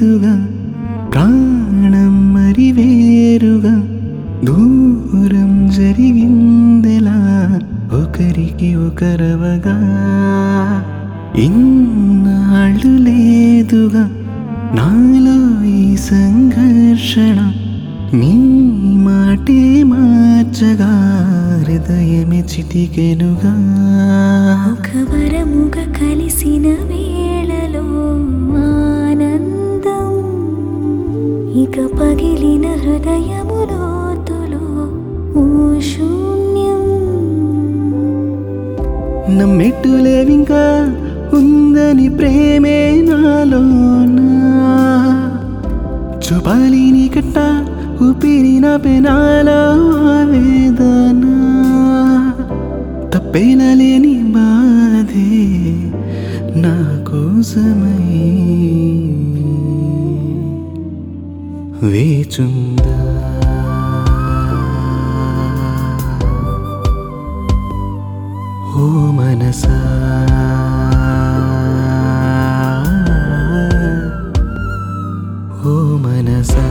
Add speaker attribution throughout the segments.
Speaker 1: లేదుగా ప్రాణం మరి వేరుగా దూరం జరిగిందెలా ఒకరికి ఒకరవగా ఇన్నాళ్ళు లేదుగా నాలో ఈ సంఘర్షణ నీ మాటే మార్చగా హృదయమే చిటికెనుగా
Speaker 2: ఒక వరముగ కలిసిన వేళలో ఆనందం ఇక పగిలిన హృదయములోతులో ఓ శూన్యం
Speaker 1: నమ్మెట్టులేవింకా ఉందని ప్రేమే నాలోనా చూపాలి నీ కట్ట ఊపిరి నా పెనాలో ఆవేదన తప్పేలా లేని బాధే నా కోసమై వేచుందా ఓ మనసా ఓ మనసా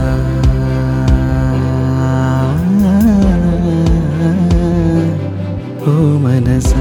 Speaker 1: ఓ మనసా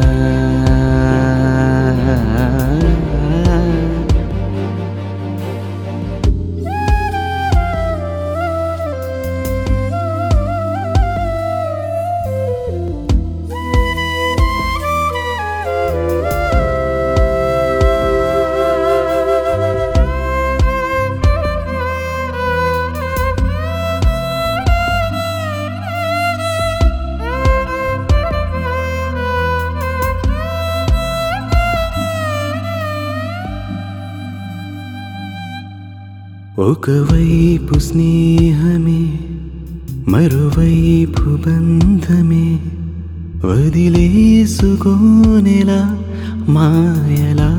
Speaker 1: ఒకవైపు స్నేహమే మరోవైపు బంధమే వదిలేసుకోనేలా మాయలా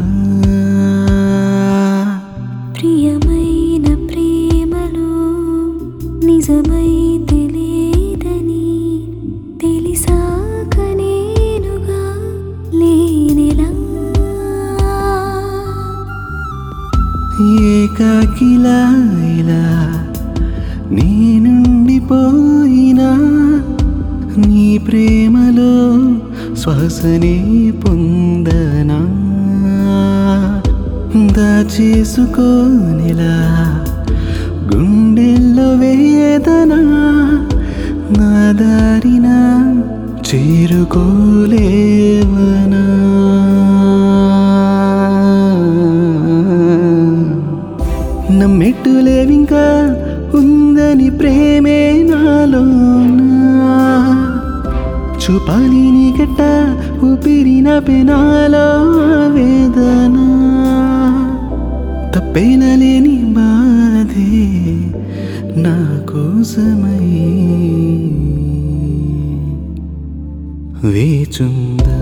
Speaker 2: ప్రియమైన ప్రేమలో నిజమై తెలియదని తెలిసాక నేనుగా లేనెలా
Speaker 1: ఏకాకిలా ఇలా నేనుండిపోయినా నీ ప్రేమలో శ్వాసనే పొందనా దాచేసుకోనిలా గుండెల్లో వేదన నా దారిన చేరుకోలేవనా నమ్మెట్టులేవింకా ఉందని ప్రేమే నాలోనా చూపాలి నీ గట్ట ఊపిరి నా పెనాలో వేదన తప్పేలా లేని బాధే నా కోసమై వేచుందా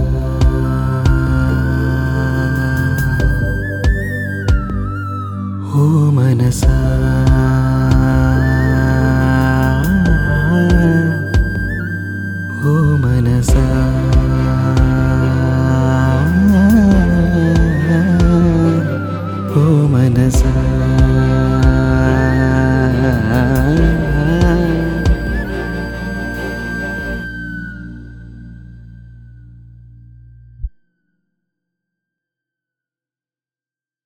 Speaker 1: ఓ మనసా ఓ మనసా ఓ మనసా